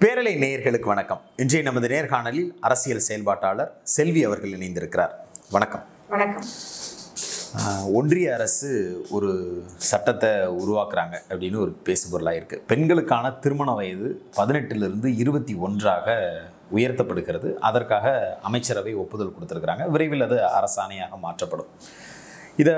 பேரலை நேயர்களுக்கு வணக்கம் இன்றைய நமது நேர்காணலில் அரசியல் செயல்பாட்டாளர் செல்வி அவர்கள் இணைந்திருக்கிறார் வணக்கம் வணக்கம் ஆஹ், ஒன்றிய அரசு ஒரு சட்டத்தை உருவாக்குறாங்க அப்படின்னு ஒரு பேசுபொருளாக இருக்குது பெண்களுக்கான திருமண வயது பதினெட்டிலிருந்து இருபத்தி ஒன்றாக உயர்த்தப்படுகிறது அதற்காக அமைச்சரவை ஒப்புதல் கொடுத்துருக்குறாங்க விரைவில் அது அரசாணையாக மாற்றப்படும் இதை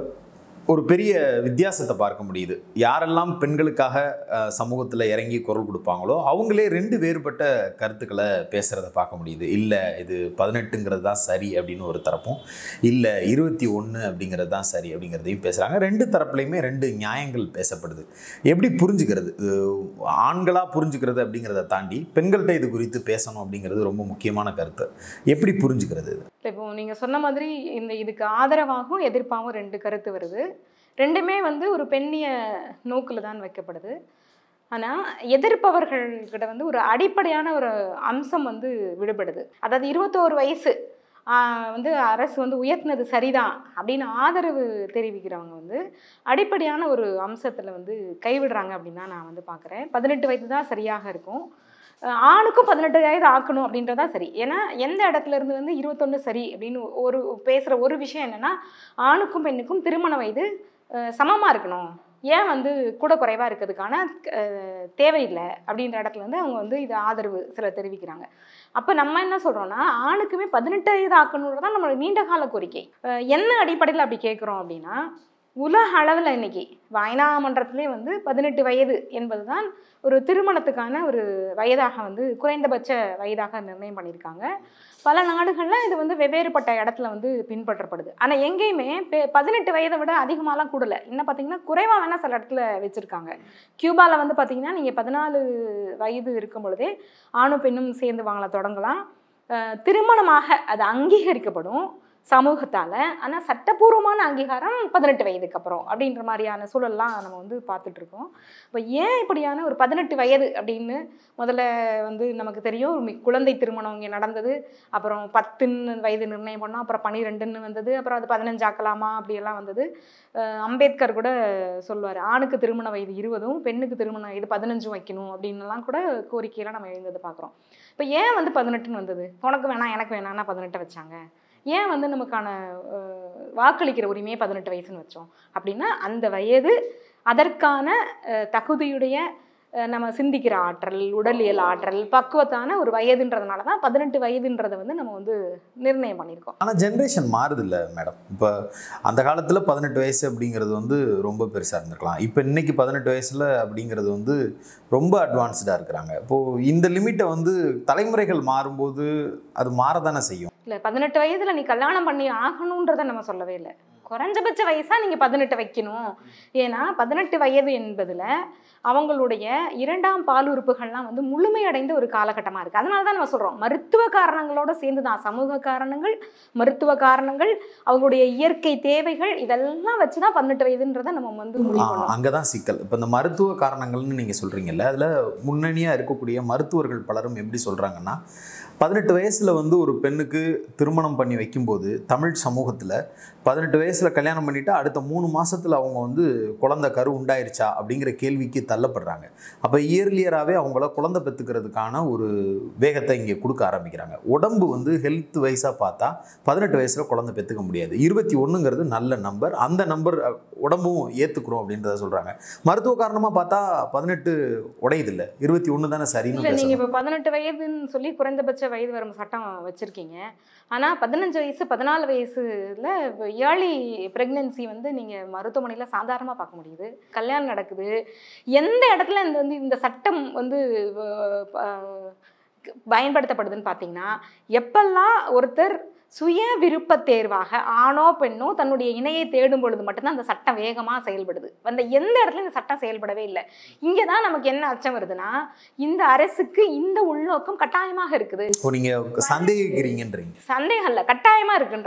ஒரு பெரிய வித்தியாசத்தை பார்க்க முடியுது யாரெல்லாம் பெண்களுக்காக சமூகத்தில் இறங்கி குரல் கொடுப்பாங்களோ அவங்களே ரெண்டு வேறுபட்ட கருத்துக்களை பேசுகிறத பார்க்க முடியுது இல்லை இது பதினெட்டுங்கிறது தான் சரி அப்படின்னு ஒரு தரப்பும் இல்லை இருபத்தி ஒன்று அப்படிங்கிறது தான் சரி அப்படிங்கிறதையும் பேசுகிறாங்க ரெண்டு தரப்புலையுமே ரெண்டு நியாயங்கள் பேசப்படுது எப்படி புரிஞ்சுக்கிறது இது ஆண்களாக புரிஞ்சுக்கிறது அப்படிங்கிறத தாண்டி பெண்கள்கிட்ட இது குறித்து பேசணும் அப்படிங்கிறது ரொம்ப முக்கியமான கருத்து எப்படி புரிஞ்சுக்கிறது இது இல்ல, இப்போ நீங்கள் சொன்ன மாதிரி இந்த இதுக்கு ஆதரவாகவும் எதிர்ப்பாகவும் ரெண்டு கருத்து வருது ரெண்டுமே வந்து ஒரு பெண்ணிய நோக்கில் தான் வைக்கப்படுது ஆனால் எதிர்ப்பவர்கள்கிட்ட வந்து ஒரு அடிப்படையான ஒரு அம்சம் வந்து விடுபடுது அதாவது இருபத்தோரு வயசு ஆஹ், வந்து அரசு வந்து உயர்த்தினது சரிதான் அப்படின்னு ஆதரவு தெரிவிக்கிறவங்க வந்து அடிப்படையான ஒரு அம்சத்தில் வந்து கைவிடுறாங்க அப்படின்னு தான் நான் வந்து பார்க்குறேன் பதினெட்டு வயது தான் சரியாக இருக்கும் அஹ் ஆணுக்கும் பதினெட்டு வயது ஆக்கணும் அப்படின்றதா சரி ஏன்னா எந்த இடத்துல இருந்து வந்து இருபத்தொன்று சரி அப்படின்னு ஒரு பேசுகிற ஒரு விஷயம் என்னென்னா ஆணுக்கும் பெண்ணுக்கும் திருமண வயது சமமாக இருக்கணும் ஏன் வந்து கூட குறைவாக இருக்கிறதுக்கான அஹ், தேவையில்லை அப்படின்ற இடத்துல இருந்து அவங்க வந்து இது ஆதரவு சிலர் தெரிவிக்கிறாங்க அப்போ நம்ம என்ன சொல்கிறோம்னா ஆணுக்குமே பதினெட்டு வயது ஆக்கணுன்றது தான் நம்மளோட நீண்ட கால கோரிக்கை அஹ், என்ன அடிப்படையில் அப்படி கேட்குறோம் அப்படின்னா உலக அளவில் இன்னைக்கு வாய்னா மன்றத்திலே வந்து பதினெட்டு வயது என்பது தான் ஒரு திருமணத்துக்கான ஒரு வயதாக வந்து குறைந்தபட்ச வயதாக நிர்ணயம் பண்ணியிருக்காங்க பல நாடுகளில் இது வந்து வெவ்வேறுபட்ட இடத்துல வந்து பின்பற்றப்படுது ஆனால் எங்கேயுமே பெ- பதினெட்டு வயதை விட அதிகமாகலாம் கூடலை இன்னும் பார்த்தீங்கன்னா குறைவாக வேணால் சில இடத்துல வச்சுருக்காங்க கியூபாவில் வந்து பார்த்தீங்கன்னா நீங்கள் பதினாலு வயது இருக்கும் பொழுதே ஆணும் பெண்ணும் சேர்ந்து வாங்கல தொடங்கலாம் அஹ் திருமணமாக அது அங்கீகரிக்கப்படும் சமூகத்தால் ஆனால் சட்டப்பூர்வமான அங்கீகாரம் பதினெட்டு வயதுக்கு அப்புறம் அப்படின்ற மாதிரியான சூழல்லாம் நம்ம வந்து பார்த்துட்டு இருக்கோம் இப்போ ஏன் இப்படியான ஒரு பதினெட்டு வயது அப்படின்னு முதல்ல வந்து நமக்கு தெரியும் ஒரு மி- குழந்தை திருமணம் இங்கே நடந்தது அப்புறம் பத்துன்னு வயது நிர்ணயம் பண்ணோம் அப்புறம் பன்னிரெண்டுன்னு வந்தது அப்புறம் அது பதினஞ்சு ஆக்கலாமா அப்படியெல்லாம் வந்தது அஹ் அம்பேத்கர் கூட சொல்லுவார் ஆணுக்கு திருமண வயது இருபதும் பெண்ணுக்கு திருமண வயது பதினஞ்சும் வைக்கணும் அப்படின்னுலாம் கூட கோரிக்கையெல்லாம் நம்ம எழுந்தது பார்க்குறோம் இப்போ ஏன் வந்து பதினெட்டுன்னு வந்தது உனக்கு வேணாம் எனக்கு வேணாம்னா பதினெட்டை வச்சாங்க ஏன் வந்து நமக்கான அஹ், வாக்களிக்கிற உரிமையை பதினெட்டு வயசுன்னு வச்சோம் அப்படின்னா அந்த வயது அதற்கான அஹ், தகுதியுடைய அஹ், நம்ம சிந்திக்கிற ஆற்றல் உடலியல் ஆற்றல் பக்குவத்தான ஒரு வயதுன்றதுனால தான் பதினெட்டு வயதுன்றதை வந்து நம்ம வந்து நிர்ணயம் பண்ணியிருக்கோம் ஆனால் ஜென்ரேஷன் மாறுது இல்லை மேடம் இப்போ அந்த காலத்தில் பதினெட்டு வயசு அப்படிங்கிறது வந்து ரொம்ப பெருசாக இருந்திருக்கலாம் இப்போ இன்னைக்கு பதினெட்டு வயசில் அப்படிங்கிறது வந்து ரொம்ப அட்வான்ஸ்டாக இருக்கிறாங்க இப்போது இந்த லிமிட்டை வந்து தலைமுறைகள் மாறும்போது அது மாறதானே செய்யும் இல்லை பதினெட்டு வயதில் நீ கல்யாணம் பண்ணி ஆகணுன்றதை நம்ம சொல்லவே இல்லை குறைஞ்சபட்ச வயசாக நீங்கள் பதினெட்டு வைக்கணும் ஏன்னா பதினெட்டு வயது என்பதில் அவங்களுடைய இரண்டாம் பால் உறுப்புகள்லாம் வந்து முழுமையடைந்த ஒரு காலகட்டமாக இருக்குது அதனால தான் நம்ம சொல்கிறோம் மருத்துவ காரணங்களோட சேர்ந்து தான் சமூக காரணங்கள் மருத்துவ காரணங்கள் அவங்களுடைய இயற்கை தேவைகள் இதெல்லாம் வச்சு தான் பதினெட்டு வயதுன்றதை நம்ம வந்து முடிவு பண்ணோம் அங்கே தான் சிக்கல் இப்போ இந்த மருத்துவ காரணங்கள்னு நீங்கள் சொல்கிறீங்கல்ல அதில் முன்னணியாக இருக்கக்கூடிய மருத்துவர்கள் பலரும் எப்படி சொல்கிறாங்கன்னா பதினெட்டு வயசில் வந்து ஒரு பெண்ணுக்கு திருமணம் பண்ணி வைக்கும்போது தமிழ் சமூகத்தில் பதினெட்டு வயசில் கல்யாணம் பண்ணிட்டா அடுத்த மூணு மாசத்துல அவங்க வந்து குழந்தை கரு உண்டாயிருச்சா அப்படிங்கிற கேள்விக்கு தள்ளப்படுறாங்க அப்போ இயர்லியராகவே அவங்கள குழந்தை பெற்றுக்கிறதுக்கான ஒரு வேகத்தை இங்கே கொடுக்க ஆரம்பிக்கிறாங்க உடம்பு வந்து ஹெல்த் வைஸாக பார்த்தா பதினெட்டு வயசில் குழந்தை பெற்றுக்க முடியாது இருபத்தி ஒன்றுங்கிறது நல்ல நம்பர் அந்த நம்பர் உடம்பும் ஏற்றுக்குறோம் அப்படின்றத சொல்கிறாங்க மருத்துவ காரணமாக பார்த்தா பதினெட்டு உடையதில்லை இருபத்தி ஒன்று தானே சரின்னு இல்லை நீங்கள் பேசணும் இப்போ பதினெட்டு வயதுன்னு சொல்லி குறைந்தபட்ச வயது வரும் சட்டம் வச்சுருக்கீங்க ஆனால் பதினஞ்சு வயசு பதினாலு வயசுல ஏர்லி ப்ரெக்னென்சி வந்து நீங்கள் மருத்துவமனையில் சாதாரணமாக பார்க்க முடியுது கல்யாணம் நடக்குது எந்த இடத்துல இந்த வந்து இந்த சட்டம் வந்து அஹ், அஹ், பயன்படுத்தப்படுதுன்னு பார்த்தீங்கன்னா எப்பெல்லாம் ஒருத்தர் சுய விருப்ப தேர்வாக ஆணோ பெண்ணோ தன்னுடைய இணையை தேடும் பொழுது மட்டும்தான் அந்த சட்டம் வேகமாக செயல்படுது அந்த எந்த இடத்துல இந்த சட்டம் செயல்படவே இல்லை இங்கே தான் நமக்கு என்ன அச்சம் வருதுன்னா இந்த அரசுக்கு இந்த உள்நோக்கம் கட்டாயமாக இருக்குது இப்போ நீங்கள் சந்தேகிக்கிறீங்கன்றீங்க சந்தேகம் இல்லை கட்டாயமாக இருக்குன்றோம்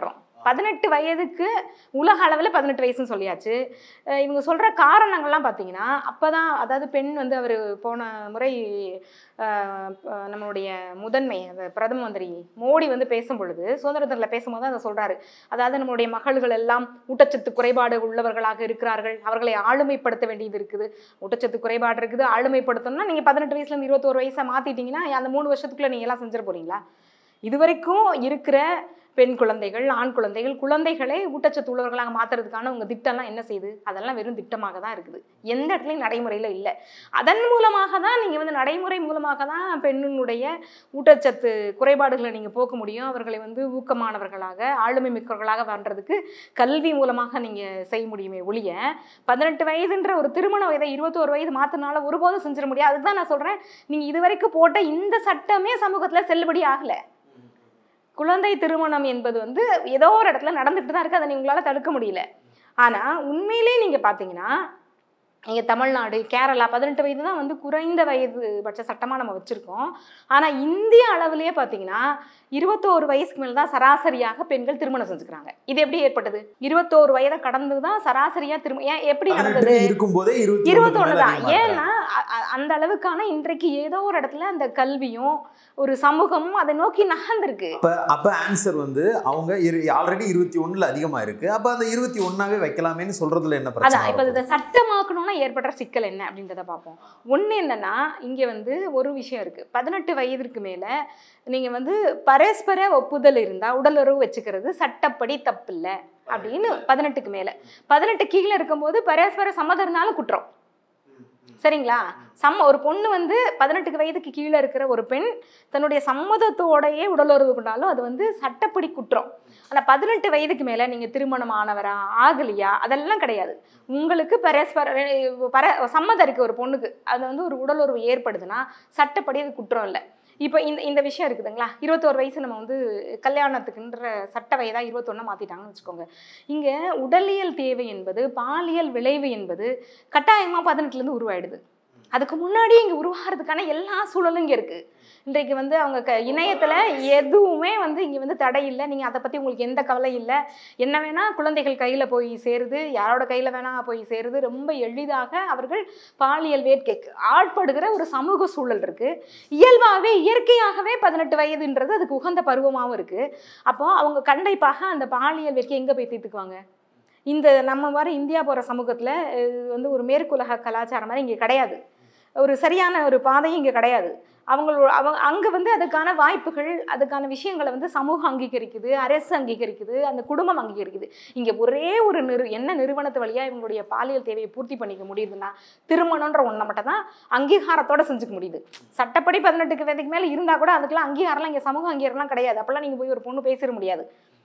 பதினெட்டு வயதுக்கு உலக அளவில் பதினெட்டு வயசுன்னு சொல்லியாச்சு அஹ் இவங்க சொல்கிற காரணங்கள்லாம் பார்த்தீங்கன்னா அப்போ தான் அதாவது பெண் வந்து அவர் போன முறை அஹ், அஹ், நம்மளுடைய முதன்மை அந்த பிரதம மந்திரி மோடி வந்து பேசும் பொழுது சுதந்திர தினத்தில் பேசும்போது அதை சொல்கிறாரு அதாவது நம்மளுடைய மகள்கள் எல்லாம் ஊட்டச்சத்து குறைபாடு உள்ளவர்களாக இருக்கிறார்கள் அவர்களை ஆளுமைப்படுத்த வேண்டியது இருக்குது ஊட்டச்சத்து குறைபாடு இருக்குது ஆளுமைப்படுத்தணும்னா நீங்கள் பதினெட்டு வயசுலேருந்து இருபத்தோரு வயசை மாற்றிட்டீங்கன்னா அந்த மூணு வருஷத்துக்குள்ளே நீங்கள் எல்லாம் செஞ்சிட போறீங்களா இதுவரைக்கும் இருக்கிற பெண் குழந்தைகள் ஆண் குழந்தைகள் குழந்தைகளை ஊட்டச்சத்து உள்ளவர்களாக மாற்றுறதுக்கான உங்கள் திட்டம்லாம் என்ன செய்யுது அதெல்லாம் வெறும் திட்டமாக தான் இருக்குது எந்த இடத்துலையும் நடைமுறையில் இல்லை அதன் மூலமாக தான் நீங்கள் வந்து நடைமுறை மூலமாக தான் பெண்ணினுடைய ஊட்டச்சத்து குறைபாடுகளை நீங்கள் போக்க முடியும் அவர்களை வந்து ஊக்கமானவர்களாக ஆளுமை மிக்கவர்களாக பண்ணுறதுக்கு கல்வி மூலமாக நீங்கள் செய்ய முடியுமே ஒழிய பதினெட்டு வயதுன்ற ஒரு திருமண வயதை இருபத்தோரு வயது மாற்றினால ஒருபோதும் செஞ்சிட முடியாது அதுதான் நான் சொல்கிறேன் நீங்கள் இதுவரைக்கும் போட்ட இந்த சட்டமே சமூகத்தில் செல்லுபடி ஆகலை குழந்தை திருமணம் என்பது வந்து ஏதோ ஒரு இடத்துல நடந்துட்டு தான் இருக்குது அதை உங்களால் தடுக்க முடியல ஆனால் உண்மையிலே நீங்கள் பார்த்தீங்கன்னா இங்கே தமிழ்நாடு கேரளா பதினெட்டு வயது தான் வந்து குறைந்த வயது பட்ச சட்டமாக நம்ம வச்சுருக்கோம் ஆனால் இந்திய அளவுலேயே பார்த்தீங்கன்னா இருபத்தோரு வயசுக்கு மேலே தான் சராசரியாக பெண்கள் திருமணம் செஞ்சுக்கிறாங்க இது எப்படி ஏற்பட்டது இருபத்தோரு வயதை கடந்து தான் சராசரியாக திரும்ப ஏன் எப்படி நடந்தது பதினெட்டு இருக்கும்போதே இருபத்தி இருபத்தொன்னு தான் அதிகமா இருக்கிறாங்க. ஏன்னா அ- அ- அந்த அளவுக்கான இன்றைக்கு ஏதோ ஒரு இடத்துல அந்த கல்வியும் ஒரு சமூகமும் அதை நோக்கி நகர்ந்திருக்கு அப்ப அப்ப ஆன்சர் வந்து அவங்க ஆல்ரெடி இருபத்தி ஒண்ணுல அதிகமா இருக்கு அப்ப அந்த இருபத்தி ஒன்னாவே வைக்கலாமேன்னு சொல்றதுல என்ன பிரச்சனை அதான் இப்போ வரப்போகுது? இதை சட்டமாக்கணும்னா ஏற்படுற சிக்கல் என்ன அப்படின்றத பார்ப்போம் ஒன்று என்னன்னா இங்கே வந்து ஒரு விஷயம் இருக்கு பதினெட்டு வயதிற்கு மேலே நீங்கள் வந்து பரஸ்பர ஒப்புதல் இருந்தால் உடலுறவு வச்சுக்கிறது சட்டப்படி தப்பு இல்லை அப்படின்னு பதினெட்டுக்கு மேலே பதினெட்டு கீழே இருக்கும்போது பரஸ்பர சம்மதம் இருந்தாலும் குற்றம் சரிங்களா சம்ம ஒரு பொண்ணு வந்து பதினெட்டுக்கு வயதுக்கு கீழே இருக்கிற ஒரு பெண் தன்னுடைய சம்மதத்தோடையே உடலுறவு கொண்டாலும் அது வந்து சட்டப்படி குற்றம் ஆனால் பதினெட்டு வயதுக்கு மேலே நீங்கள் திருமணம் ஆனவரா ஆகலையா அதெல்லாம் கிடையாது உங்களுக்கு பரஸ்பர பர சம்மதம் இருக்குது ஒரு பொண்ணுக்கு அது வந்து ஒரு உடலுறவு ஏற்படுதுன்னா சட்டப்படி அது குற்றம் இல்லை இப்போ இந்த இந்த விஷயம் இருக்குதுங்களா இருபத்தோரு வயசு நம்ம வந்து கல்யாணத்துக்குன்ற சட்ட வயதா இருபத்தொன்னு மாற்றிட்டாங்கன்னு வச்சுக்கோங்க இங்கே உடலியல் தேவை என்பது பாலியல் விளைவு என்பது கட்டாயமாக பதினெட்டுலேருந்து உருவாயிடுது அதுக்கு முன்னாடி இங்கே உருவாகிறதுக்கான எல்லா சூழலும் இங்கே இருக்குது இன்றைக்கு வந்து அவங்க க இணையத்தில் எதுவுமே வந்து இங்கே வந்து தடை இல்லை நீங்கள் அதை பற்றி உங்களுக்கு எந்த கவலை இல்லை என்ன வேணால் குழந்தைகள் கையில் போய் சேருது யாரோட கையில் வேணால் போய் சேருது ரொம்ப எளிதாக அவர்கள் பாலியல் வேட்கைக்கு ஆட்படுகிற ஒரு சமூக சூழல் இருக்குது இயல்பாகவே இயற்கையாகவே பதினெட்டு வயதுன்றது அதுக்கு உகந்த பருவமாகவும் இருக்குது அப்போ அவங்க கண்டிப்பாக அந்த பாலியல் வேட்கை எங்கே போய் தீர்த்துக்குவாங்க இந்த நம்ம மாதிரி இந்தியா போகிற சமூகத்தில் வந்து ஒரு மேற்குலக கலாச்சாரம் மாதிரி இங்கே கிடையாது ஒரு சரியான ஒரு பாதையும் இங்கே கிடையாது அவங்களோட அவங்க அங்கே வந்து அதுக்கான வாய்ப்புகள் அதுக்கான விஷயங்களை வந்து சமூகம் அங்கீகரிக்குது அரசு அங்கீகரிக்குது அந்த குடும்பம் அங்கீகரிக்குது இங்கே ஒரே ஒரு நிறு என்ன நிறுவனத்து வழியாக இவங்களுடைய பாலியல் தேவையை பூர்த்தி பண்ணிக்க முடியுதுன்னா திருமணன்ற ஒன்றை மட்டும் தான் அங்கீகாரத்தோட செஞ்சுக்க முடியுது சட்டப்படி பதினெட்டுக்கு வயதுக்கு மேலே இருந்தால் கூட அதுக்கெல்லாம் அங்கீகாரம்லாம் இங்கே சமூக அங்கீகாரம்லாம் கிடையாது அப்போல்லாம் நீங்கள் போய் ஒரு பொண்ணு பேசிட முடியாது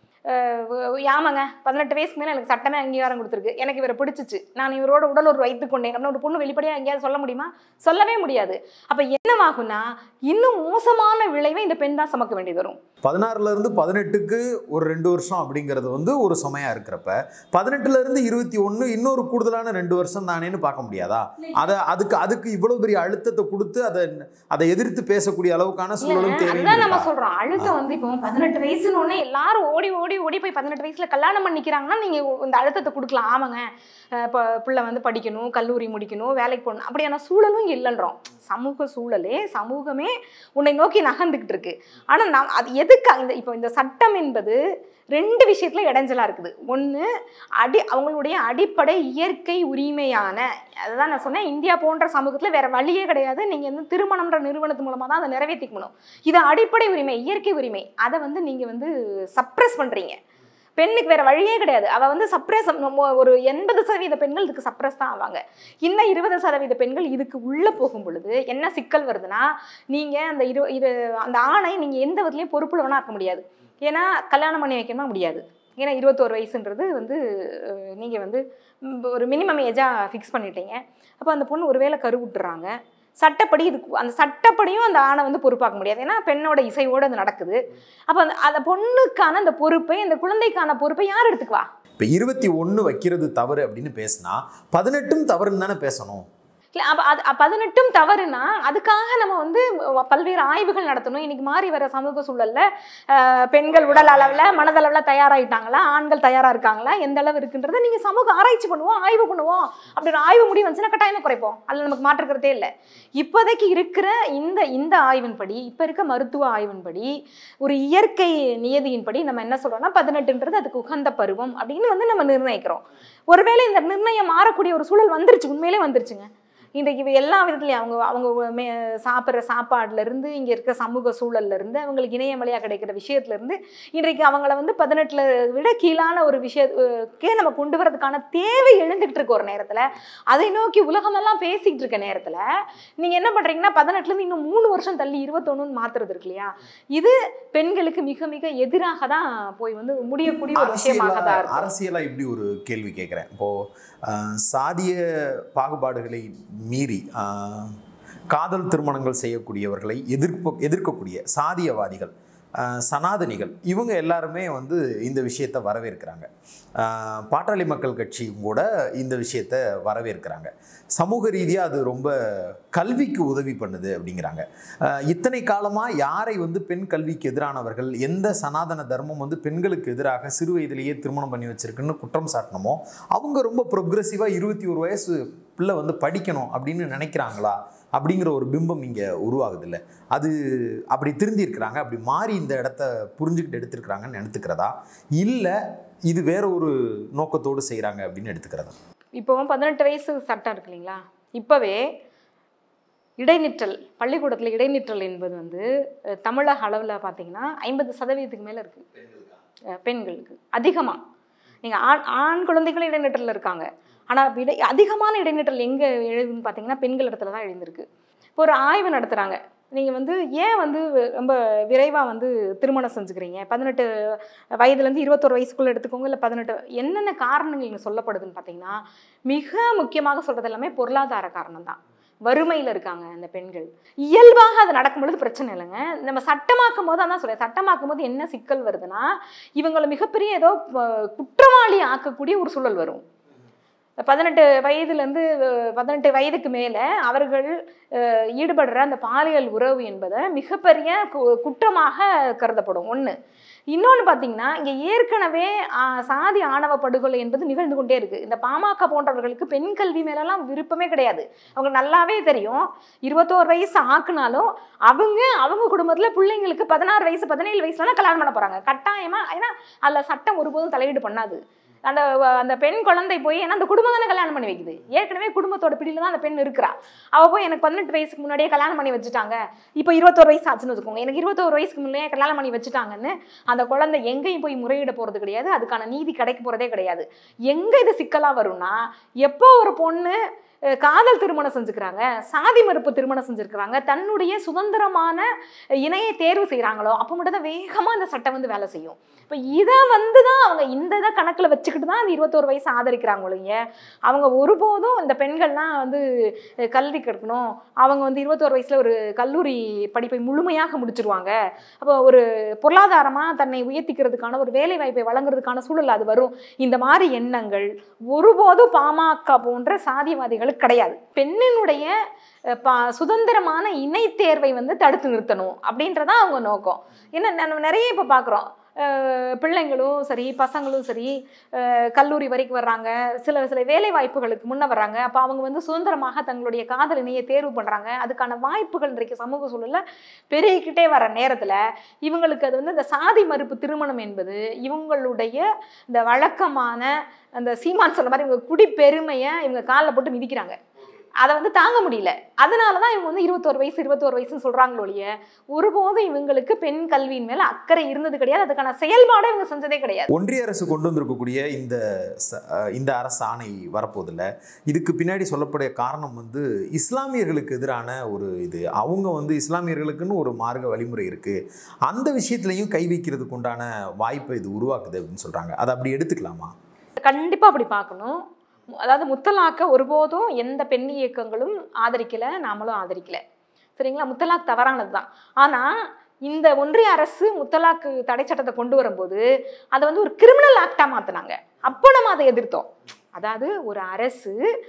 அஹ் ஆமாங்க பதினெட்டு வயசுக்கு மேலே எனக்கு சட்டமே அங்கீகாரம் கொடுத்துருக்கு எனக்கு இவரை பிடிச்சிச்சு நான் இவரோட உடல் ஒரு வைத்து கொண்டேன் அப்படின்னு ஒரு பொண்ணு வெளிப்படையாக எங்கேயாவது சொல்ல முடியுமா சொல்லவே முடியாது அப்போ என்னவாகும்னா இன்னும் மோசமான விளைவை இந்த பெண் தான் சுமக்க வேண்டியது வரும் பதினாறுல இருந்து பதினெட்டுக்கு ஒரு ரெண்டு வருஷம் அப்படிங்கிறது வந்து ஒரு சுமையா இருக்கிறப்ப பதினெட்டுல இருந்து இருபத்தி ஒண்ணு இன்னொரு கூடுதலான ரெண்டு வருஷம் தானேன்னு பார்க்க முடியாதா அதை அதுக்கு அதுக்கு இவ்வளவு பெரிய அழுத்தத்தை கொடுத்து அதை அதை எதிர்த்து பேசக்கூடிய அளவுக்கான சூழலும் தேவையும் அதுதான் நம்ம இருக்கா? சொல்றோம் அழுத்தம் வந்து இப்போ பதினெட்டு வயசுன்னு உடனே எல்லாரும் ஓடி ஓடி ஓடி போய் பதினெட்டு வயசுல கல்யாணம் பண்ணிக்கிறாங்கன்னா நீங்க இந்த அழுத்தத்தை கொடுக்கலாம் ஆமாங்க அஹ் இப்போ பிள்ளை வந்து படிக்கணும் கல்லூரி முடிக்கணும் வேலைக்கு போகணும் அப்படியான சூழலும் இங்கே இல்லைன்றோம் சமூக சூழலே சமூகமே உன்னை நோக்கி நகர்ந்துக்கிட்டு இருக்கு ஆனால் நான் அது எதுக்கு அந்த இப்போ இந்த சட்டம் என்பது ரெண்டு விஷயத்துல இடைஞ்சலா இருக்குது ஒன்று அடி அவங்களுடைய அடிப்படை இயற்கை உரிமையான அதுதான் நான் சொன்னேன் இந்தியா போன்ற சமூகத்தில் வேற வழியே கிடையாது நீங்கள் வந்து திருமணம்ன்ற நிறுவனத்து மூலமாக தான் அதை நிறைவேற்றிக்கணும் இது அடிப்படை உரிமை இயற்கை உரிமை அதை வந்து நீங்கள் வந்து சப்ரஸ் பண்ணுறீங்க பெண்ணுக்கு வேற வழியே கிடையாது அவ வந்து சப்ரஸ் ஒரு எண்பது சதவீத பெண்கள் இதுக்கு சப்ரஸ் தான் ஆவாங்க இன்னும் இருபது சதவீத பெண்கள் இதுக்கு உள்ள போகும் பொழுது என்ன சிக்கல் வருதுன்னா நீங்க அந்த இரு இரு அந்த ஆணை நீங்க எந்த விதத்துலையும் பொறுப்புல வேணா ஆக்க முடியாது ஏன்னா கல்யாணம் பண்ணி வைக்கணுமா முடியாது ஏன்னா இருபத்தோரு வயசுன்றது வந்து அஹ், நீங்க வந்து ம், ஒரு மினிமம் ஏஜா ஃபிக்ஸ் பண்ணிட்டீங்க அப்போ அந்த பொண்ணு ஒருவேளை கருவுட்டுறாங்க சட்டப்படி இதுக்கு அந்த சட்டப்படியும் அந்த ஆணை வந்து பொறுப்பாக்க முடியாது ஏன்னா பெண்ணோட இசையோடு அது நடக்குது அப்போ அந்த அந்த பொண்ணுக்கான அந்த பொறுப்பை அந்த குழந்தைக்கான பொறுப்பை யார் எடுத்துக்குவா இப்போ இருபத்தி ஒன்று வைக்கிறது தவறு அப்படின்னு பேசினா பதினெட்டும் தவறுன்னு தானே பேசணும் இல்லை அப்போ அது அப்ப பதினெட்டும் தவறுனா அதுக்காக நம்ம வந்து பல்வேறு ஆய்வுகள் நடத்தணும் இன்னைக்கு மாறி வர சமூக சூழல்ல அஹ், பெண்கள் உடல் அளவில் மனதளவில் தயாராகிட்டாங்களா ஆண்கள் தயாராக இருக்காங்களா எந்த அளவு இருக்குன்றதை நீங்கள் சமூக ஆராய்ச்சி பண்ணுவோம் ஆய்வு பண்ணுவோம் அப்படி ஒரு ஆய்வு முடிவு வந்துச்சுன்னா கட்டாயமாக குறைப்போம் அதில் நமக்கு மாற்றுக்கிறதே இல்லை இப்போதைக்கு இருக்கிற இந்த இந்த ஆய்வின்படி இப்போ இருக்க மருத்துவ ஆய்வின்படி ஒரு இயற்கை நியதியின்படி நம்ம என்ன சொல்றோம்னா பதினெட்டுன்றது அதுக்கு உகந்த பருவம் அப்படின்னு வந்து நம்ம நிர்ணயிக்கிறோம் ஒருவேளை இந்த நிர்ணயம் மாறக்கூடிய ஒரு சூழல் வந்துருச்சு உண்மையிலே வந்துருச்சுங்க இன்றைக்கு இவ எல்லா விதத்துலையும் அவங்க அவங்க மே சாப்பிட்ற சாப்பாடுல இருந்து இங்கே இருக்க சமூக சூழல்ல இருந்து அவங்களுக்கு இணையம் வழியாக கிடைக்கிற விஷயத்துல இருந்து இன்றைக்கு அவங்கள வந்து பதினெட்டில் விட கீழான ஒரு விஷயக்கே நம்ம கொண்டு வரதுக்கான தேவை எழுந்துகிட்டு இருக்க ஒரு நேரத்தில் அதை நோக்கி உலகமெல்லாம் பேசிக்கிட்டு இருக்க நேரத்தில் நீங்கள் என்ன பண்ணுறீங்கன்னா பதினெட்டுலேருந்து இன்னும் மூணு வருஷம் தள்ளி இருபத்தொன்னுன்னு மாத்துறது இருக்கு இல்லையா இது பெண்களுக்கு மிக மிக எதிராக தான் போய் வந்து முடியக்கூடிய ஒரு விஷயமாக தான் அரசியலா இருக்கும் அரசியலா இப்படி ஒரு கேள்வி கேட்குறேன் இப்போ அஹ், சாதிய பாகுபாடுகளை மீறி அஹ், காதல் திருமணங்கள் செய்யக்கூடியவர்களை எதிர்ப்பு எதிர்க்கக்கூடிய சாதியவாதிகள் அஹ், சனாதனிகள் இவங்க எல்லாருமே வந்து இந்த விஷயத்தை வரவேற்கிறாங்க அஹ், பாட்டாளி மக்கள் கட்சியும் கூட இந்த விஷயத்தை வரவேற்கிறாங்க சமூக ரீதியாக அது ரொம்ப கல்விக்கு உதவி பண்ணுது அப்படிங்கிறாங்க அஹ், இத்தனை காலமாக யாரை வந்து பெண் கல்விக்கு எதிரானவர்கள் எந்த சனாதன தர்மம் வந்து பெண்களுக்கு எதிராக சிறு வயதிலேயே திருமணம் பண்ணி வச்சிருக்குன்னு குற்றம் சாட்டணுமோ அவங்க ரொம்ப ப்ரொக்ரெசிவாக இருபத்தி ஒரு வயசு பிள்ளை வந்து படிக்கணும் அப்படின்னு நினைக்கிறாங்களா அப்படிங்கிற ஒரு பிம்பம் இங்கே உருவாகுது இல்லை அது அப்படி திருந்திருக்கிறாங்க அப்படி மாறி இந்த இடத்த புரிஞ்சுக்கிட்டு எடுத்திருக்கிறாங்கன்னு எடுத்துக்கிறதா இல்லை இது வேற ஒரு நோக்கத்தோடு செய்கிறாங்க அப்படின்னு எடுத்துக்கிறதா இப்போ பதினெட்டு வயசு சட்டம் இருக்கு இல்லைங்களா இப்போவே இடைநிற்றல் பள்ளிக்கூடத்தில் இடைநிற்றல் என்பது வந்து அஹ், தமிழக அளவில் பார்த்தீங்கன்னா ஐம்பது சதவீதத்துக்கு மேலே இருக்குது பெண்களுக்கு அதிகமாக நீங்கள் ஆண் ஆண் குழந்தைகளும் இடைநிற்றலில் இருக்காங்க ஆனால் இடை அதிகமான இடைநிற்றல் எங்கே எழுதுன்னு பார்த்தீங்கன்னா பெண்கள் இடத்துல தான் எழுந்திருக்கு இப்போ ஒரு ஆய்வு நடத்துகிறாங்க நீங்கள் வந்து ஏன் வந்து ரொம்ப விரைவாக வந்து திருமணம் செஞ்சுக்கிறீங்க பதினெட்டு வயதுலேருந்து இருபத்தொரு வயசுக்குள்ளே எடுத்துக்கோங்க இல்லை பதினெட்டு என்னென்ன காரணங்கள் இங்கே சொல்லப்படுதுன்னு பார்த்தீங்கன்னா மிக முக்கியமாக சொல்கிறது எல்லாமே பொருளாதார காரணம் தான் வறுமையில் இருக்காங்க அந்த பெண்கள் இயல்பாக அது நடக்கும்பொழுது பிரச்சனை இல்லைங்க நம்ம சட்டமாக்கும் போது அதான் சொல்றேன் சட்டமாக்கும் போது என்ன சிக்கல் வருதுன்னா இவங்களை மிகப்பெரிய ஏதோ அஹ், குற்றவாளி ஆக்கக்கூடிய ஒரு சூழல் வரும் பதினெட்டு வயதுலேருந்து பதினெட்டு வயதுக்கு மேலே அவர்கள் அஹ், ஈடுபடுற அந்த பாலியல் உறவு என்பதை மிகப்பெரிய கு- குற்றமாக கருதப்படும் ஒன்று இன்னொன்று பார்த்தீங்கன்னா இங்கே ஏற்கனவே ஆ, சாதி ஆணவ படுகொலை என்பது நிகழ்ந்து கொண்டே இருக்குது இந்த பாமக போன்றவர்களுக்கு பெண் கல்வி மேலெல்லாம் விருப்பமே கிடையாது அவங்க நல்லாவே தெரியும் இருபத்தோரு வயசு ஆக்குனாலும் அவங்க அவங்க குடும்பத்தில் பிள்ளைங்களுக்கு பதினாறு வயசு பதினேழு வயசுலலாம் கல்யாணம் பண்ண போகிறாங்க கட்டாயமாக ஏன்னா அதில் சட்டம் ஒருபோதும் தலையீடு பண்ணாது அந்த அந்த பெண் குழந்தை போய் ஏன்னா அந்த குடும்பம் தானே கல்யாணம் பண்ணி வைக்குது ஏற்கனவே குடும்பத்தோட பிடியில தான் அந்த பெண் இருக்கிறா அவள் போய் எனக்கு பதினெட்டு வயசுக்கு முன்னாடியே கல்யாணம் பண்ணி வச்சுட்டாங்க இப்போ இருபத்தோரு வயசு ஆச்சுன்னு வச்சுக்கோங்க எனக்கு இருபத்தோரு வயசுக்கு முன்னாடியே கல்யாணம் பண்ணி வச்சுட்டாங்கன்னு அந்த குழந்தை எங்கேயும் போய் முறையிட போகிறது கிடையாது அதுக்கான நீதி கிடைக்க போகிறதே கிடையாது எங்கே இது சிக்கலாக வரும்னா எப்போ ஒரு பொண்ணு அஹ், காதல் திருமணம் செஞ்சுக்கிறாங்க சாதி மறுப்பு திருமணம் செஞ்சுருக்கிறாங்க தன்னுடைய சுதந்திரமான இணையை தேர்வு செய்கிறாங்களோ அப்போ மட்டும் தான் வேகமாக அந்த சட்டம் வந்து வேலை செய்யும் இப்போ இதை வந்து தான் அவங்க இந்த இதை கணக்கில் வச்சுக்கிட்டு தான் அந்த இருபத்தோரு வயசு ஆதரிக்கிறாங்க ஒழிய அவங்க ஒருபோதும் இந்த பெண்கள்லாம் வந்து அஹ், கல்வி கற்கணும் அவங்க வந்து இருபத்தோரு வயசில் ஒரு கல்லூரி படிப்பை முழுமையாக முடிச்சிருவாங்க அப்போ ஒரு பொருளாதாரமாக தன்னை உயர்த்திக்கிறதுக்கான ஒரு வேலை வாய்ப்பை வழங்குறதுக்கான சூழல் அது வரும் இந்த மாதிரி எண்ணங்கள் ஒருபோதும் பாமக போன்ற சாதியவாதிகளுக்கு கிடையாது பெண்ணினுடைய அஹ், பா சுதந்திரமான இணை தேர்வை வந்து தடுத்து நிறுத்தணும் அப்படின்றதான் அவங்க நோக்கம் ஏன்னா நம்ம நிறைய இப்போ பார்க்குறோம் பிள்ளைங்களும் சரி பசங்களும் சரி அஹ், கல்லூரி வரைக்கும் வர்றாங்க சில சில வேலை வாய்ப்புகளுக்கு முன்ன வர்றாங்க அப்போ அவங்க வந்து சுதந்திரமாக தங்களுடைய காதல் இணையை தேர்வு பண்ணுறாங்க அதுக்கான வாய்ப்புகள் இன்றைக்கு சமூக சூழலில் பெருகிக்கிட்டே வர நேரத்தில் இவங்களுக்கு அது வந்து இந்த சாதி மறுப்பு திருமணம் என்பது இவங்களுடைய இந்த வழக்கமான அந்த சீமான் சொன்ன மாதிரி இவங்க குடி பெருமையை இவங்க காலில் போட்டு மிதிக்கிறாங்க அதை வந்து தாங்க முடியல அதனால தான் இவங்க வந்து இருபத்தோரு வயசு இருபத்தோரு வயசுன்னு சொல்கிறாங்களோ ஒழிய ஒருபோதும் இவங்களுக்கு பெண் கல்வியின் மேலே அக்கறை இருந்தது கிடையாது அதுக்கான செயல்பாடை இவங்க செஞ்சதே கிடையாது ஒன்றிய அரசு கொண்டு வந்திருக்கக்கூடிய இந்த ச- அஹ் இந்த அரசு ஆணை வரப்போதில்ல இதுக்கு பின்னாடி சொல்லக்கூடிய காரணம் வந்து இஸ்லாமியர்களுக்கு எதிரான ஒரு இது அவங்க வந்து இஸ்லாமியர்களுக்குன்னு ஒரு மார்க்க வழிமுறை இருக்கு அந்த விஷயத்துலையும் கை வைக்கிறதுக்கு உண்டான வாய்ப்பை இது உருவாக்குது அப்படின்னு சொல்றாங்க அதை அப்படி எடுத்துக்கலாமா கண்டிப்பாக அப்படி பார்க்கணும் அதாவது முத்தலாக்க ஒருபோதும் எந்த பெண் இயக்கங்களும் ஆதரிக்கலை நாமளும் ஆதரிக்கல சரிங்களா முத்தலாக் தவறானது தான் ஆனால் இந்த ஒன்றிய அரசு முத்தலாக்கு தடை சட்டத்தை கொண்டு வரும்போது அதை வந்து ஒரு கிரிமினல் ஆக்டாக மாற்றினாங்க அப்போ நம்ம அதை எதிர்த்தோம் அதாவது ஒரு அரசு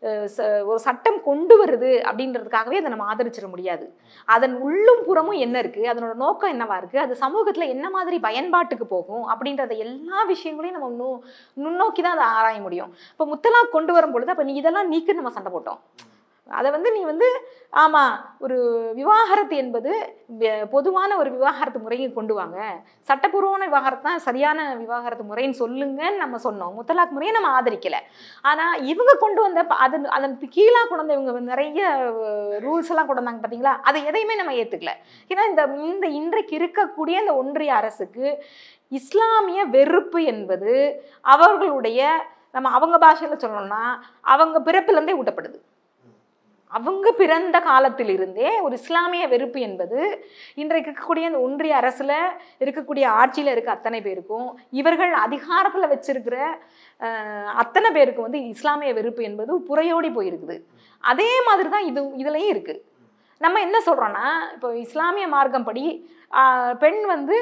அஹ், ச- ஒரு சட்டம் கொண்டு வருது அப்படின்றதுக்காகவே அதை நம்ம ஆதரிச்சிட முடியாது அதன் உள்ளும் புறமும் என்ன இருக்குது அதனோட நோக்கம் என்னவா இருக்குது அது சமூகத்தில் என்ன மாதிரி பயன்பாட்டுக்கு போகும் அப்படின்றத எல்லா விஷயங்களையும் நம்ம நு நுண்ணோக்கி தான் அதை ஆராய முடியும் இப்போ முத்தலாக் கொண்டு வரும் பொழுது அப்போ நீ இதெல்லாம் நீக்கு நம்ம சண்டை போட்டோம் அதை வந்து நீ வந்து ஆமாம் ஒரு விவாகரத்து என்பது வ- பொதுவான ஒரு விவாகரத்து முறையை கொண்டு வாங்க சட்டப்பூர்வமான விவாகரத்து தான் சரியான விவாகரத்து முறைன்னு சொல்லுங்கன்னு நம்ம சொன்னோம் முத்தலாக் முறையை நம்ம ஆதரிக்கல ஆனால் இவங்க கொண்டு வந்த ப- அதன் அதன் கீழாக கொண்டு வந்த இவங்க வந்து நிறைய ரூல்ஸ் எல்லாம் கொண்டு வந்தாங்க பார்த்தீங்களா அதை எதையுமே நம்ம ஏற்றுக்கல ஏன்னா இந்த இந்த இன்றைக்கு இருக்கக்கூடிய இந்த ஒன்றிய அரசுக்கு இஸ்லாமிய வெறுப்பு என்பது அவர்களுடைய நம்ம அவங்க பாஷையில் சொல்லணும்னா அவங்க பிறப்பிலேருந்தே ஊட்டப்படுது அவங்க பிறந்த காலத்திலிருந்தே ஒரு இஸ்லாமிய வெறுப்பு என்பது இன்றைக்கு இருக்கக்கூடிய இந்த ஒன்றிய அரசில் இருக்கக்கூடிய ஆட்சியில் இருக்க அத்தனை பேருக்கும் இவர்கள் அதிகாரத்தில் வச்சிருக்கிற அஹ், அத்தனை பேருக்கும் வந்து இஸ்லாமிய வெறுப்பு என்பது புறையோடி போயிருக்குது அதே மாதிரி தான் இது இதுலேயும் இருக்குது நம்ம என்ன சொல்கிறோன்னா இப்போ இஸ்லாமிய மார்க்கம் படி ஆஹ், பெண் வந்து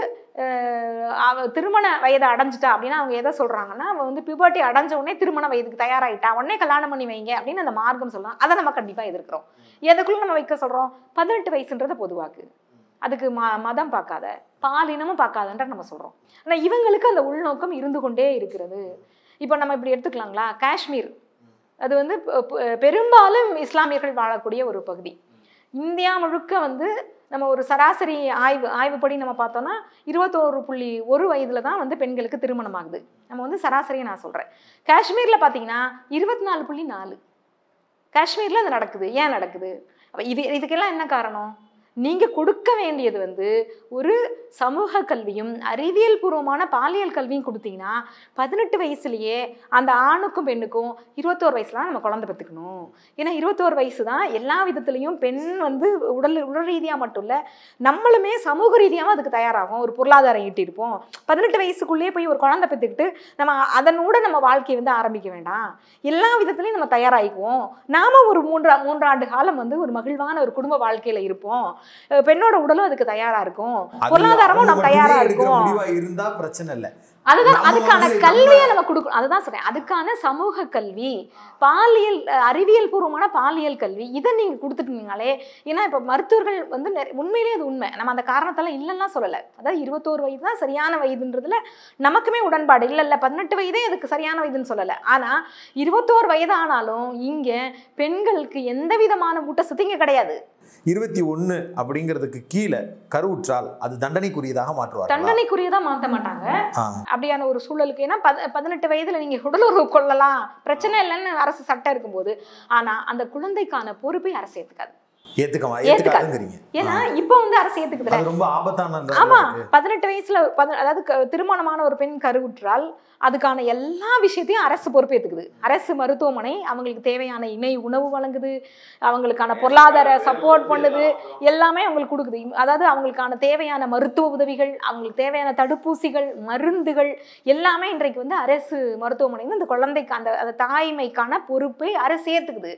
அஹ், அவ திருமண வயதை அடைஞ்சிட்டா அப்படின்னா அவங்க எதை சொல்கிறாங்கன்னா அவள் வந்து பியூபர்ட்டி அடைஞ்ச உடனே திருமண வயதுக்கு தயாராகிட்டா உடனே கல்யாணம் பண்ணி வைங்க அப்படின்னு அந்த மார்க்கம் சொல்லலாம் அதை நம்ம கண்டிப்பாக எதிர்க்கிறோம் எதுக்குள்ள நம்ம வைக்க சொல்கிறோம் பதினெட்டு வயசுன்றது பொதுவாக்கு அதுக்கு ம மதம் பார்க்காத பாலினமும் பார்க்காதன்ற நம்ம சொல்கிறோம் ஆனால் இவங்களுக்கு அந்த உள்நோக்கம் இருந்து கொண்டே இருக்கிறது இப்போ நம்ம இப்படி எடுத்துக்கலாங்களா காஷ்மீர் அது வந்து பெ- பெ- பெரும்பாலும் இஸ்லாமியர்கள் வாழக்கூடிய ஒரு பகுதி இந்தியா முழுக்க வந்து நம்ம ஒரு சராசரி ஆய்வு ஆய்வுப்படி நம்ம பார்த்தோம்னா இருபத்தோரு புள்ளி ஒரு வயதில் தான் வந்து பெண்களுக்கு திருமணம் ஆகுது நம்ம வந்து சராசரியை நான் சொல்கிறேன் காஷ்மீரில் பார்த்தீங்கன்னா இருபத்தி நாலு புள்ளி நாலு காஷ்மீரில் அது நடக்குது ஏன் நடக்குது அப்ப இது இதுக்கெல்லாம் என்ன காரணம் நீங்கள் கொடுக்க வேண்டியது வந்து ஒரு சமூக கல்வியும் அறிவியல் பூர்வமான பாலியல் கல்வியும் கொடுத்தீங்கன்னா பதினெட்டு வயசுலயே அந்த ஆணுக்கும் பெண்ணுக்கும் இருபத்தோரு வயசுல தான் நம்ம குழந்தை பெற்றுக்கணும் ஏன்னா இருபத்தோரு வயசு தான் எல்லா விதத்துலையும் பெண் வந்து உடல் உடல் ரீதியாக மட்டும் இல்லை நம்மளுமே சமூக ரீதியாகவும் அதுக்கு தயாராகும் ஒரு பொருளாதாரம் ஈட்டியிருப்போம் பதினெட்டு வயசுக்குள்ளேயே போய் ஒரு குழந்தை பெற்றுக்கிட்டு நம்ம அதனோட நம்ம வாழ்க்கையை வந்து ஆரம்பிக்க வேண்டாம் எல்லா விதத்துலையும் நம்ம தயாராகிக்குவோம் நாம ஒரு மூன்றா மூன்றாண்டு காலம் வந்து ஒரு மகிழ்வான ஒரு குடும்ப வாழ்க்கையில இருப்போம் அஹ் பெண்ணோட உடலும் அதுக்கு தயாரா இருக்கும் அது பொருளாதாரமும் அவங்க நம்ம தயாரா மட்டுமே எடுக்கிற இருக்கும் முடிவா இருந்தா பிரச்சனை இல்ல அதுதான் நம்ம அதுக்கான வந்து கல்வியை நம்ம கொடுக்கணும் அதுதான் சொல்றேன் அதுக்கான சமூக கல்வி பாலியல் அஹ், அறிவியல் பூர்வமான பாலியல் கல்வி இதை நீங்க கொடுத்துட்டீங்களே ஏன்னா இப்ப மருத்துவர்கள் வந்து நிறைய- உண்மையிலேயே அது உண்மை நம்ம அந்த காரணத்தெல்லாம் இல்லைன்னா சொல்லலை அதாவது இருபத்தோரு வயது தான் சரியான வயதுன்றதுல நமக்குமே உடன்பாடு இல்லை இல்லை பதினெட்டு வயதே அதுக்கு சரியான வயதுன்னு சொல்லலை ஆனா இருபத்தோரு வயது ஆனாலும் இங்க பெண்களுக்கு எந்த விதமான ஊட்டச்சத்து இங்க கிடையாது இருபத்தி ஒண்ணு அப்படிங்கிறதுக்கு கீழே கருவுற்றால் அது தண்டனைக்குரியதாக மாற்றுவார் தண்டனைக்குரியதா மாத்த மாட்டாங்க ஆ அப்படியான ஒரு சூழலுக்கு ஏன்னா பத பதினெட்டு வயதுல நீங்க உடலுறவு கொள்ளலாம் பிரச்சனை இல்லைன்னு அரசு சட்டம் இருக்கும்போது ஆனா அந்த குழந்தைக்கான பொறுப்பை அரசு ஏத்துக்காது ஏத்துக்கமா ஏத்துக்காது. ஏத்துக்காதுங்கிறீங்க ஏன்னா இப்போ வந்து அரசு ஏத்துக்குதுல அது ரொம்ப ஆபத்தான ஆமா பதினெட்டு வயசுல பத அதாவது க- திருமணமான ஒரு பெண் கருவுற்றால் அதுக்கான எல்லா விஷயத்தையும் அரசு பொறுப்பேற்றுக்குது அரசு மருத்துவமனை அவங்களுக்கு தேவையான இணை உணவு வழங்குது அவங்களுக்கான பொருளாதார சப்போர்ட் பண்ணுது எல்லாமே அவங்களுக்கு கொடுக்குது இம்- அதாவது அவங்களுக்கான தேவையான மருத்துவ உதவிகள் அவங்களுக்கு தேவையான தடுப்பூசிகள் மருந்துகள் எல்லாமே இன்றைக்கு வந்து அரசு மருத்துவமனை வந்து அந்த குழந்தைக்கு அந்த அந்த தாய்மைக்கான பொறுப்பை அரசு ஏற்றுக்குது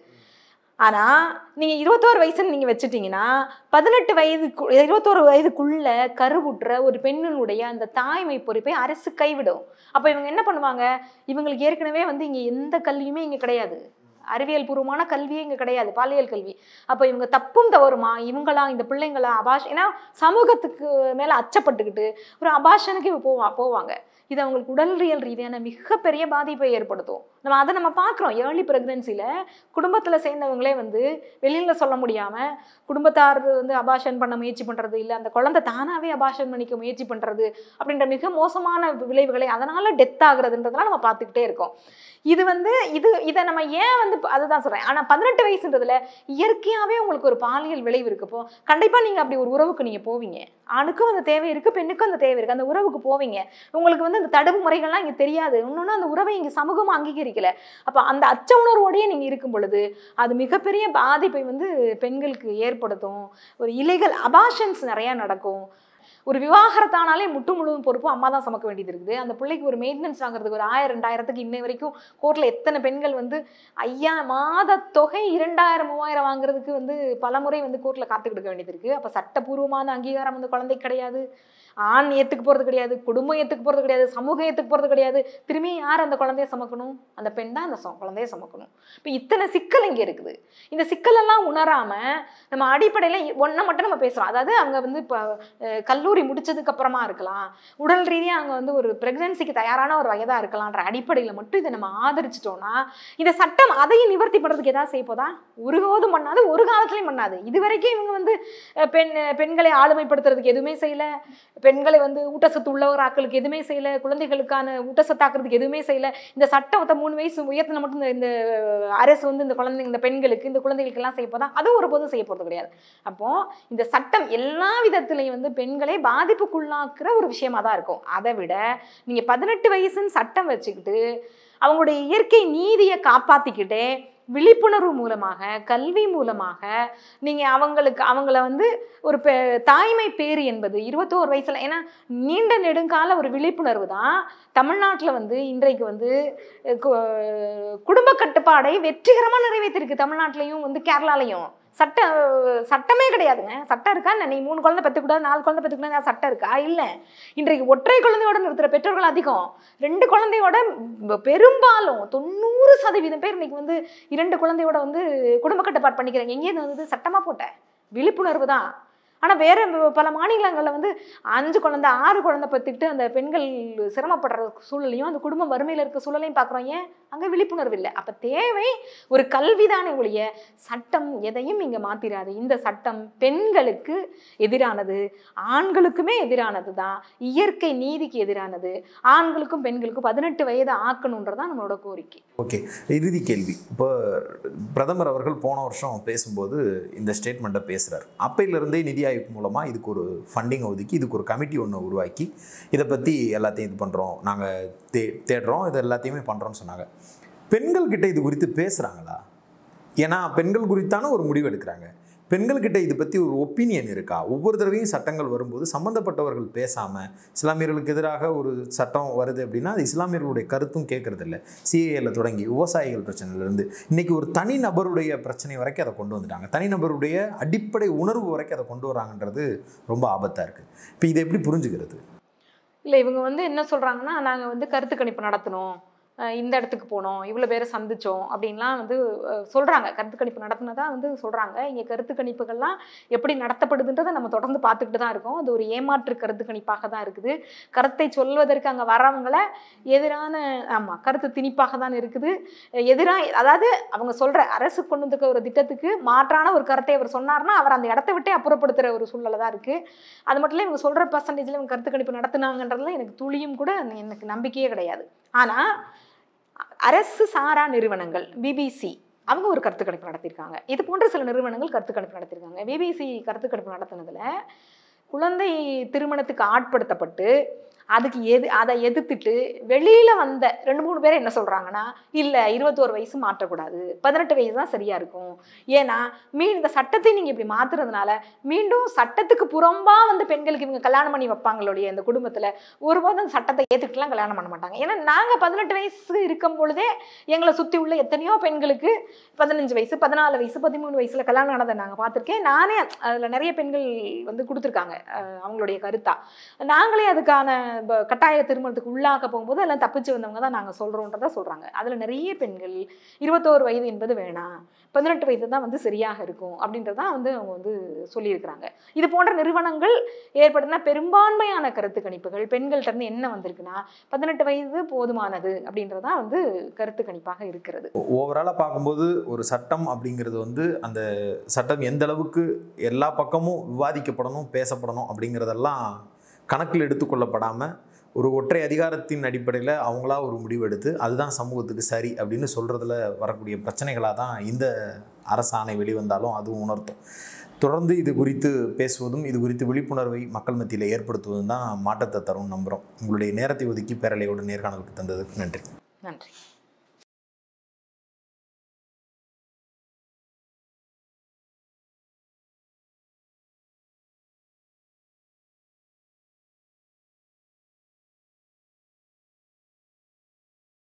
ஆனால் நீங்கள் இருபத்தோரு வயசுன்னு நீங்கள் வச்சுட்டீங்கன்னா பதினெட்டு வயதுக்கு இருபத்தோரு வயதுக்குள்ள கருவுற்ற ஒரு பெண்ணினுடைய அந்த தாய்மை பொறுப்பை அரசு கைவிடும் அப்போ இவங்க என்ன பண்ணுவாங்க இவங்களுக்கு ஏற்கனவே வந்து இங்கே எந்த கல்வியுமே இங்கே கிடையாது அறிவியல் பூர்வமான கல்வியே இங்கே கிடையாது பாலியல் கல்வி அப்போ இவங்க தப்பும் தவறுமா இவங்களா இந்த பிள்ளைங்களா அபாஷ் ஏன்னா சமூகத்துக்கு மேலே அச்சப்பட்டுக்கிட்டு ஒரு அபாஷனுக்கு இவ போவா போவாங்க இது அவங்களுக்கு உடல்றியல் ரீதியான மிகப்பெரிய பாதிப்பை ஏற்படுத்தும் நம்ம அதை நம்ம பார்க்குறோம் ஏர்லி ப்ரெக்னென்சியில் குடும்பத்தில் சேர்ந்தவங்களே வந்து வெளியில் சொல்ல முடியாமல் குடும்பத்தார் வந்து அபாஷன் பண்ண முயற்சி பண்ணுறது இல்லை அந்த குழந்தை தானாகவே அபாஷன் பண்ணிக்க முயற்சி பண்ணுறது அப்படின்ற மிக மோசமான விளைவுகளை அதனால் டெத் ஆகுறதுன்றதெல்லாம் நம்ம பார்த்துக்கிட்டே இருக்கோம் இது வந்து இது இதை நம்ம ஏன் வந்து ப- அதுதான் சொல்கிறேன் ஆனால் பதினெட்டு வயசுன்றதுல இயற்கையாகவே உங்களுக்கு ஒரு பாலியல் விளைவு இருக்கப்போ கண்டிப்பாக நீங்கள் அப்படி ஒரு உறவுக்கு நீங்கள் போவீங்க ஆணுக்கும் அந்த தேவை இருக்குது பெண்ணுக்கும் அந்த தேவை இருக்குது அந்த உறவுக்கு போவீங்க உங்களுக்கு வந்து அந்த தடுப்பு முறைகள்லாம் இங்கே தெரியாது இன்னொன்று அந்த உறவை இங்கே சமூகமாக அங்கீகரிக்கல அப்போ அந்த அச்ச உணர்வோடயே நீங்கள் இருக்கும் பொழுது அது மிகப்பெரிய பாதிப்பை வந்து பெண்களுக்கு ஏற்படுத்தும் ஒரு இலைகள் அபாஷன்ஸ் நிறையா நடக்கும் ஒரு விவாகரத்தானாலே முட்டு முழுவதும் பொறுப்பு அம்மா தான் சுமக்க வேண்டியது இருக்குது அந்த பிள்ளைக்கு ஒரு மெயின்டெனன்ஸ் வாங்குறதுக்கு ஒரு ஆயிரம் ரெண்டாயிரத்துக்கு இன்னை வரைக்கும் கோர்ட்டில் எத்தனை பெண்கள் வந்து ஐயா மாத தொகை இரண்டாயிரம் மூவாயிரம் வாங்குறதுக்கு வந்து பலமுறை வந்து கோர்ட்டில் காத்துக்கிட்டு இருக்க வேண்டியது இருக்குது அப்போ சட்டப்பூர்வமான அங்கீகாரம் அந்த குழந்தைக்கு கிடையாது ஆண் ஏற்றுக்கு போகிறது கிடையாது குடும்பம் ஏற்றுக்கு போகிறது கிடையாது சமூகம் ஏற்றுக்கு போகிறது கிடையாது திரும்பி யார் அந்த குழந்தைய சுமக்கணும் அந்த பெண் தான் அந்த சொ- குழந்தைய சுமக்கணும் இப்போ இத்தனை சிக்கல் இங்கே இருக்குது இந்த சிக்கலெல்லாம் உணராமல் நம்ம அடிப்படையில் ஒன்றை மட்டும் நம்ம பேசுகிறோம் அதாவது அவங்க வந்து இப்போ கல்லூரி முடிச்சதுக்கு அப்புறமா இருக்கலாம் உடல் ரீதியாக அவங்க வந்து ஒரு ப்ரெக்னன்சிக்கு தயாரான ஒரு வயதாக இருக்கலான்ற அடிப்படையில் மட்டும் இதை நம்ம ஆதரிச்சிட்டோம்னா இந்த சட்டம் அதையும் நிவர்த்தி பண்ணுறதுக்கு எதாவது செய்ய போதா ஒருபோதும் பண்ணாது ஒரு காலத்துலையும் பண்ணாது இது வரைக்கும் இவங்க வந்து அஹ், பெண் பெண்களை ஆளுமைப்படுத்துறதுக்கு எதுவுமே செய்யல பெண்களை வந்து ஊட்டச்சத்து உள்ளவர் ஆக்களுக்கு எதுவுமே செய்யல குழந்தைகளுக்கான ஊட்டச்சத்தாக்குறதுக்கு எதுவுமே செய்யல இந்த சட்டத்தை மூணு வயசு உயர்த்தின மட்டும் இந்த- இந்த அரசு வந்து இந்த குழந்தைங்க இந்த பெண்களுக்கு இந்த குழந்தைகளுக்கு எல்லாம் செய்ய போதா அது ஒருபோதும் செய்ய போகிறது கிடையாது அப்போ இந்த சட்டம் எல்லா விதத்திலையும் வந்து பெண்களை பாதிப்புக்குள்ளாக்குற ஒரு விஷயமா தான் இருக்கும் அதை விட நீங்க பதினெட்டு வயசுன்னு சட்டம் வச்சுக்கிட்டு அவங்களுடைய இயற்கை நீதியை காப்பாத்திக்கிட்டே விழிப்புணர்வு மூலமாக கல்வி மூலமாக நீங்கள் அவங்களுக்கு அவங்கள வந்து ஒரு பெ தாய்மை பேறு என்பது இருபத்தோரு வயசுல ஏன்னா நீண்ட நெடுங்கால ஒரு விழிப்புணர்வு தான் தமிழ்நாட்டில் வந்து இன்றைக்கு வந்து அஹ், கு- குடும்ப கட்டுப்பாடை வெற்றிகரமாக நிறைவேற்றிருக்கு தமிழ்நாட்டிலையும் வந்து கேரளாலையும் சட்ட சட்டமே கிடையாதுங்க சட்டம் இருக்கா என்ன நீ மூணு குழந்தை பெற்றுக்கூடாது நாலு குழந்தை பெற்றுக்கூடாது சட்டம் இருக்கா இல்லை இன்றைக்கு ஒற்றை குழந்தையோட நிறுத்துற பெற்றோர்கள் அதிகம் ரெண்டு குழந்தையோட பெ- பெரும்பாலும் தொண்ணூறு சதவீதம் பேர் இன்னைக்கு வந்து இரண்டு குழந்தையோட வந்து குடும்ப கட்டுப்பாடு பண்ணிக்கிறாங்க எங்கேயிருந்து வந்தது சட்டமாக போட்ட விழிப்புணர்வு தான் ஆனால் வேற பல மாநிலங்களில் வந்து அஞ்சு குழந்தை ஆறு குழந்தை பத்துக்கிட்டு அந்த பெண்கள் சிரமப்படுற சூழலையும் அந்த குடும்பம் வறுமையில் இருக்க சூழலையும் பார்க்குறோம் ஏன் அங்கே விழிப்புணர்வு இல்லை அப்போ தேவை ஒரு கல்விதானே ஒழிய சட்டம் எதையும் இங்கே மாத்திராது இந்த சட்டம் பெண்களுக்கு எதிரானது ஆண்களுக்குமே எதிரானது தான் இயற்கை நீதிக்கு எதிரானது ஆண்களுக்கும் பெண்களுக்கும் பதினெட்டு வயது ஆக்கணுன்றதான் நம்மளோட கோரிக்கை ஓகே இறுதி கேள்வி இப்போ பிரதமர் அவர்கள் போன வருஷம் பேசும்போது இந்த ஸ்டேட்மெண்ட்டை பேசுகிறார் அப்பையிலிருந்தே நிதி ஆயோக் மூலமாக இதுக்கு ஒரு ஃபண்டிங் ஒதுக்கி இதுக்கு ஒரு கமிட்டி ஒன்று உருவாக்கி இதை பற்றி எல்லாத்தையும் இது பண்ணுறோம் நாங்கள் தே தேடுறோம் இது எல்லாத்தையுமே பண்ணுறோம்னு சொன்னாங்க பெண்கள்கிட்ட இது குறித்து பேசுகிறாங்களா ஏன்னா பெண்கள் குறித்தான ஒரு முடிவு எடுக்கிறாங்க பெண்கள்கிட்ட இது பற்றி ஒரு ஒப்பீனியன் இருக்கா ஒவ்வொரு தடவையும் சட்டங்கள் வரும்போது சம்மந்தப்பட்டவர்கள் பேசாமல் இஸ்லாமியர்களுக்கு எதிராக ஒரு சட்டம் வருது அப்படின்னா அது இஸ்லாமியர்களுடைய கருத்தும் கேட்கறது இல்லை சிஏல தொடங்கி விவசாயிகள் பிரச்சனையிலேருந்து இன்னைக்கு ஒரு தனி நபருடைய பிரச்சனை வரைக்கும் அதை கொண்டு வந்துட்டாங்க தனிநபருடைய அடிப்படை உணர்வு வரைக்கும் அதை கொண்டு வராங்கன்றது ரொம்ப ஆபத்தாக இருக்குது இப்போ இதை எப்படி புரிஞ்சுக்கிறது இல்லை இவங்க வந்து என்ன சொல்கிறாங்கன்னா நாங்கள் வந்து கருத்து கணிப்பு நடத்தினோம் அஹ் இந்த இடத்துக்கு போனோம் இவ்வளோ பேரை சந்திச்சோம் அப்படின்லாம் வந்து சொல்கிறாங்க கருத்து கணிப்பு நடத்தினதா வந்து சொல்கிறாங்க இங்கே கருத்து கணிப்புகள்லாம் எப்படி நடத்தப்படுதுன்றதை நம்ம தொடர்ந்து பார்த்துக்கிட்டு தான் இருக்கோம் அது ஒரு ஏமாற்று கருத்து கணிப்பாக தான் இருக்குது கருத்தை சொல்வதற்கு அங்கே வரவங்கள எதிரான ஆமாம் கருத்து திணிப்பாக தான் இருக்குது எதிராக அதாவது அவங்க சொல்கிற அரசு கொண்டு வந்திருக்க ஒரு திட்டத்துக்கு மாற்றான ஒரு கருத்தை அவர் சொன்னார்னா அவர் அந்த இடத்த விட்டே அப்புறப்படுத்துகிற ஒரு சூழ்நிலை தான் இருக்குது அது மட்டும் இல்லை இவங்க சொல்கிற பர்சன்டேஜில் இவங்க கருத்து கணிப்பு நடத்துனாங்கன்றதுல எனக்கு துளியும் கூட எனக்கு நம்பிக்கையே கிடையாது ஆனால் அரசு சாரா நிறுவனங்கள் பிபிசி அவங்க ஒரு கருத்து கணிப்பு நடத்தியிருக்காங்க இது போன்ற சில நிறுவனங்கள் கருத்து கணிப்பு நடத்தியிருக்காங்க பிபிசி கருத்து கணிப்பு நடத்தினதுல குழந்தை திருமணத்துக்கு ஆட்படுத்தப்பட்டு அதுக்கு எது அதை எதிர்த்துட்டு வெளியில் வந்த ரெண்டு மூணு பேர் என்ன சொல்கிறாங்கன்னா இல்லை இருபத்தோரு வயசு மாற்றக்கூடாது பதினெட்டு வயசு தான் சரியாக இருக்கும் ஏன்னா மீ இந்த சட்டத்தை நீங்கள் இப்படி மாற்றுறதுனால மீண்டும் சட்டத்துக்கு புறம்பாக வந்து பெண்களுக்கு இவங்க கல்யாணம் பண்ணி வைப்பாங்களுடைய இந்த குடும்பத்தில் ஒருபோதும் அந்த சட்டத்தை ஏற்றுக்கிட்டுலாம் கல்யாணம் பண்ண மாட்டாங்க ஏன்னா நாங்கள் பதினெட்டு வயசு இருக்கும் பொழுதே எங்களை சுற்றி உள்ள எத்தனையோ பெண்களுக்கு பதினஞ்சு வயசு பதினாலு வயசு பதிமூணு வயசில் கல்யாணம் ஆனதை நாங்கள் பார்த்துருக்கேன் நானே அதில் நிறைய பெண்கள் வந்து கொடுத்துருக்காங்க அஹ் அவங்களுடைய கருத்தா நாங்களே அதுக்கான ப- கட்டாய திருமணத்துக்கு உள்ளாக்க போகும்போது எல்லாம் தப்பிச்சு வந்தவங்க தான் நாங்கள் சொல்கிறோன்றத சொல்கிறாங்க அதில் நிறைய பெண்கள் இருபத்தோரு வயது என்பது வேணாம் பதினெட்டு வயது தான் வந்து சரியாக இருக்கும் அப்படின்றதான் வந்து அவங்க வந்து சொல்லியிருக்கிறாங்க இது போன்ற நிறுவனங்கள் ஏற்படுத்தின பெரும்பான்மையான கருத்து கணிப்புகள் பெண்கள்ட்ட இருந்து என்ன வந்திருக்குன்னா பதினெட்டு வயது போதுமானது அப்படின்றதான் வந்து கருத்து கணிப்பாக இருக்கிறது ஓவராலாக பார்க்கும்போது ஒரு சட்டம் அப்படிங்கிறது வந்து அந்த சட்டம் எந்த அளவுக்கு எல்லா பக்கமும் விவாதிக்கப்படணும் பேசப்படணும் அப்படிங்கிறதெல்லாம் கணக்கில் எடுத்துக்கொள்ளப்படாமல் ஒரு ஒற்றை அதிகாரத்தின் அடிப்படையில் அவங்களா ஒரு முடிவு எடுத்து அதுதான் சமூகத்துக்கு சரி அப்படின்னு சொல்கிறதுல வரக்கூடிய பிரச்சனைகளாக தான் இந்த அரசாணை வெளிவந்தாலும் அதுவும் உணர்த்தும் தொடர்ந்து இது குறித்து பேசுவதும் இது குறித்து விழிப்புணர்வை மக்கள் மத்தியில் ஏற்படுத்துவதும் தான் மாற்றத்தை தரும் நம்புகிறோம் உங்களுடைய நேரத்தை ஒதுக்கி பேரலையோட நேர்காணலுக்கு தந்ததுக்கு நன்றி நன்றி